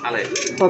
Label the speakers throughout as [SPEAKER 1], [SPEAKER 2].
[SPEAKER 1] అలాగే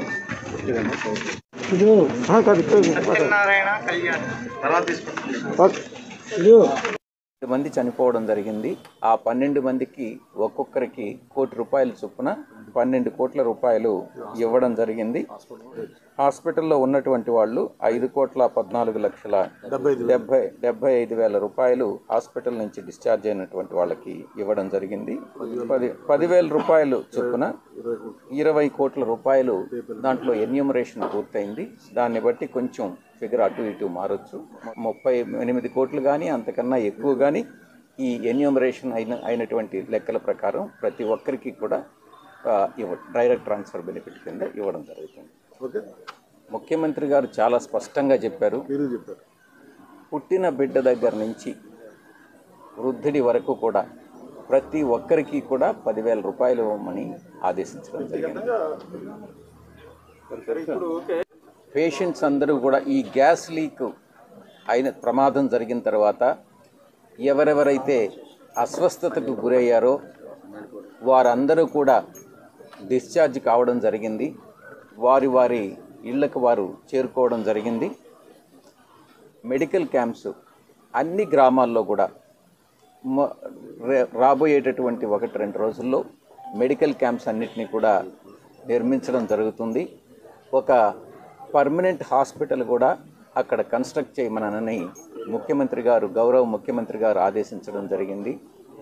[SPEAKER 2] ఇది ఆ, కాదు ఇక్కడ ఉంది.
[SPEAKER 1] సత్యనారాయణ కళ్యాణ్ తర్వాత తీసుకుంటాం
[SPEAKER 2] ఓకే. ఇది
[SPEAKER 3] పన్నెండు మంది చనిపోవడం జరిగింది ఆ పన్నెండు మందికి ఒక్కొక్కరికి కోటి రూపాయలు చొప్పున పన్నెండు కోట్ల రూపాయలు ఇవ్వడం జరిగింది హాస్పిటల్లో ఉన్నటువంటి వాళ్ళు ఐదు కోట్ల పద్నాలుగు లక్షల డెబ్బై డెబ్బై ఐదు వేల రూపాయలు హాస్పిటల్ నుంచి డిశ్చార్జ్ అయినటువంటి వాళ్ళకి ఇవ్వడం జరిగింది పది పదివేల రూపాయలు చొప్పున ఇరవై కోట్ల రూపాయలు దాంట్లో ఎన్యూమరేషన్ పూర్తయింది దాన్ని బట్టి కొంచెం ఫిగర్ అటు ఇటు మారొచ్చు ముప్పై ఎనిమిది కోట్లు కానీ అంతకన్నా ఎక్కువ కానీ ఈ ఎన్యూమరేషన్ అయిన అయినటువంటి లెక్కల ప్రకారం ప్రతి ఒక్కరికి కూడా ఆ, ఇవ్వ డైరెక్ట్ ట్రాన్స్ఫర్ బెనిఫిట్ కింద ఇవ్వడం జరుగుతుంది
[SPEAKER 2] ఓకే
[SPEAKER 3] ముఖ్యమంత్రి గారు చాలా స్పష్టంగా చెప్పారు
[SPEAKER 2] మీరు చెప్పారు
[SPEAKER 3] పుట్టిన బిడ్డ దగ్గర నుంచి వృద్ధుడి వరకు కూడా ప్రతి ఒక్కరికి కూడా పదివేల రూపాయలు ఇవ్వమని ఆదేశించడం జరిగింది పేషెంట్స్ అందరూ కూడా ఈ గ్యాస్ లీక్ అయిన ప్రమాదం జరిగిన తర్వాత ఎవరెవరైతే అస్వస్థతకు గురయ్యారో వారందరూ కూడా డిశ్చార్జ్ కావడం జరిగింది వారి వారి ఇళ్లకు వారు చేరుకోవడం జరిగింది మెడికల్ క్యాంప్స్ అన్ని గ్రామాల్లో కూడా మ- రే- రాబోయేటటువంటి ఒకటి రెండు రోజుల్లో మెడికల్ క్యాంప్స్ అన్నిటినీ కూడా నిర్మించడం జరుగుతుంది ఒక పర్మనెంట్ హాస్పిటల్ కూడా అక్కడ కన్స్ట్రక్ట్ చేయమనని ముఖ్యమంత్రి గారు గౌరవ ముఖ్యమంత్రి గారు ఆదేశించడం జరిగింది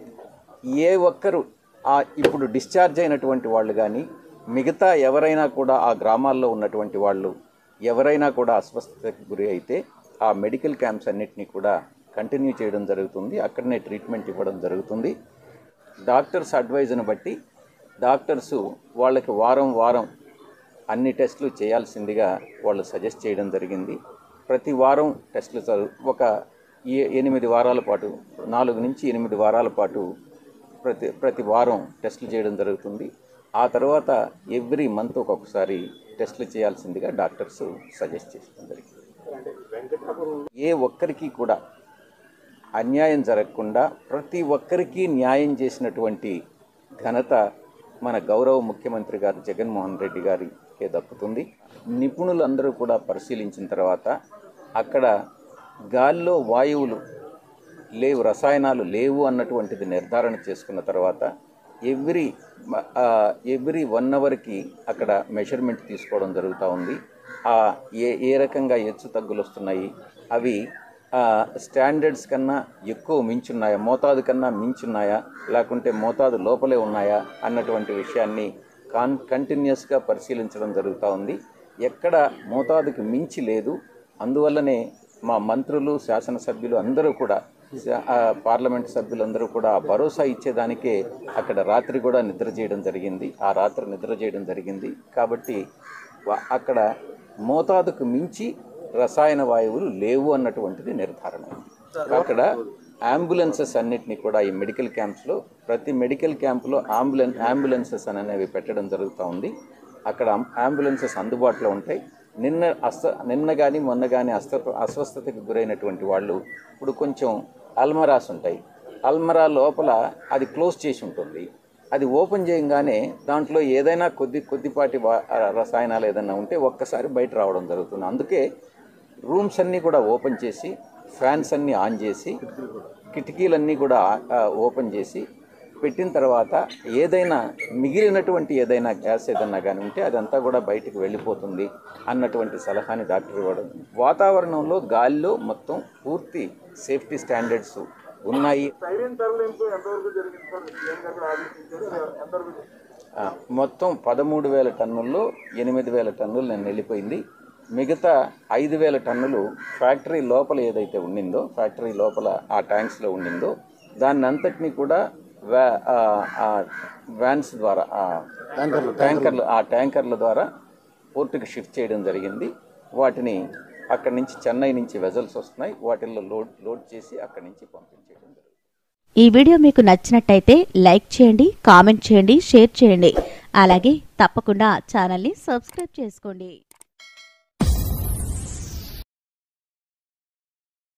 [SPEAKER 3] ఏ ఒక్కరు ఆ ఇప్పుడు డిశ్చార్జ్ అయినటువంటి వాళ్ళు కానీ మిగతా ఎవరైనా కూడా ఆ గ్రామాల్లో ఉన్నటువంటి వాళ్ళు ఎవరైనా కూడా అస్వస్థతకు గురి అయితే ఆ మెడికల్ క్యాంప్స్ అన్నిటినీ కూడా కంటిన్యూ చేయడం జరుగుతుంది అక్కడనే ట్రీట్మెంట్ ఇవ్వడం జరుగుతుంది డాక్టర్స్ అడ్వైజ్ని బట్టి డాక్టర్సు వాళ్ళకి వారం వారం అన్ని టెస్టులు చేయాల్సిందిగా వాళ్ళు సజెస్ట్ చేయడం జరిగింది ప్రతి వారం టెస్టులు చదువు ఒక ఏ- ఎనిమిది వారాల పాటు నాలుగు నుంచి ఎనిమిది వారాల పాటు ప్రతి ప్రతి వారం టెస్టులు చేయడం జరుగుతుంది ఆ తర్వాత ఎవ్రీ మంత్ ఒక్కొక్కసారి టెస్టులు చేయాల్సిందిగా డాక్టర్స్ సజెస్ట్ చేయడం జరిగింది ఏ ఒక్కరికి కూడా అన్యాయం జరగకుండా ప్రతి ఒక్కరికి న్యాయం చేసినటువంటి ఘనత మన గౌరవ ముఖ్యమంత్రి గారు జగన్మోహన్ రెడ్డి గారికే దక్కుతుంది నిపుణులందరూ కూడా పరిశీలించిన తర్వాత అక్కడ గాల్లో వాయువులు లేవు రసాయనాలు లేవు అన్నటువంటిది నిర్ధారణ చేసుకున్న తర్వాత ఎవ్రీ ఎవ్రీ వన్ అవర్కి అక్కడ మెజర్మెంట్ తీసుకోవడం జరుగుతూ ఉంది ఆ ఏ ఏ రకంగా హెచ్చు తగ్గులు వస్తున్నాయి అవి స్టాండర్డ్స్ కన్నా ఎక్కువ మించున్నాయా మోతాదు కన్నా మించున్నాయా లేకుంటే మోతాదు లోపలే ఉన్నాయా అన్నటువంటి విషయాన్ని కాన్ కంటిన్యూస్గా పరిశీలించడం జరుగుతూ ఉంది ఎక్కడ మోతాదుకి మించి లేదు అందువల్లనే మా మంత్రులు శాసనసభ్యులు అందరూ కూడా శా- ఆ పార్లమెంట్ సభ్యులందరూ కూడా ఆ భరోసా ఇచ్చేదానికే అక్కడ రాత్రి కూడా నిద్ర చేయడం జరిగింది ఆ రాత్రి నిద్ర చేయడం జరిగింది కాబట్టి వా- అక్కడ మోతాదుకు మించి రసాయన వాయువులు లేవు అన్నటువంటిది నిర్ధారణ అయింది అక్కడ అంబులెన్సెస్ అన్నిటినీ కూడా ఈ మెడికల్ క్యాంప్స్లో ప్రతి మెడికల్ క్యాంప్లో అంబులెన్ అంబులెన్సెస్ అనేవి పెట్టడం జరుగుతూ ఉంది అక్కడ అంబులెన్సెస్ అందుబాటులో ఉంటాయి నిన్న అస్వ నిన్న కానీ మొన్న కానీ అస్వ అస్వస్థతకు గురైనటువంటి వాళ్ళు ఇప్పుడు కొంచెం అల్మరాస్ ఉంటాయి అల్మరా లోపల అది క్లోజ్ చేసి ఉంటుంది అది ఓపెన్ చేయగానే దాంట్లో ఏదైనా కొద్ది కొద్దిపాటి వా- ఆ రసాయనాలు ఏదైనా ఉంటే ఒక్కసారి బయట రావడం జరుగుతుంది అందుకే రూమ్స్ అన్నీ కూడా ఓపెన్ చేసి ఫ్యాన్స్ అన్నీ ఆన్ చేసి కిటికీలన్నీ కూడా ఆ, ఓపెన్ చేసి పెట్టిన తర్వాత ఏదైనా మిగిలినటువంటి ఏదైనా గ్యాస్ ఏదైనా కానీ ఉంటే అదంతా కూడా బయటికి వెళ్ళిపోతుంది అన్నటువంటి సలహాని డాక్టర్ ఇవ్వడం వాతావరణంలో గాలిలో మొత్తం పూర్తి సేఫ్టీ స్టాండర్డ్స్ ఉన్నాయి ఆ, మొత్తం పదమూడు వేల టన్నుల్లో ఎనిమిది వేల టన్నులు నేను వెళ్ళిపోయింది మిగతా ఐదు వేల టన్నులు ఫ్యాక్టరీ లోపల ఏదైతే ఉండిందో ఫ్యాక్టరీ లోపల ఆ ట్యాంక్స్లో ఉండిందో దాన్ని అంతటినీ కూడా వ్యా ఆ, ఆ వ్యాన్స్ ద్వారా ఆ ట్యాంకర్లు ఆ ట్యాంకర్ల ద్వారా పోర్టుకి షిఫ్ట్ చేయడం జరిగింది వాటిని అక్కడి నుంచి చెన్నై నుంచి వెజల్స్ వస్తున్నాయి వాటిల్లో లోడ్ లోడ్ చేసి అక్కడి నుంచి పంపించేయడం జరుగుతుంది
[SPEAKER 4] ఈ వీడియో మీకు నచ్చినట్టయితే లైక్ చేయండి కామెంట్ చేయండి షేర్ చేయండి అలాగే తప్పకుండా ఛానల్ని సబ్స్క్రైబ్ చేసుకోండి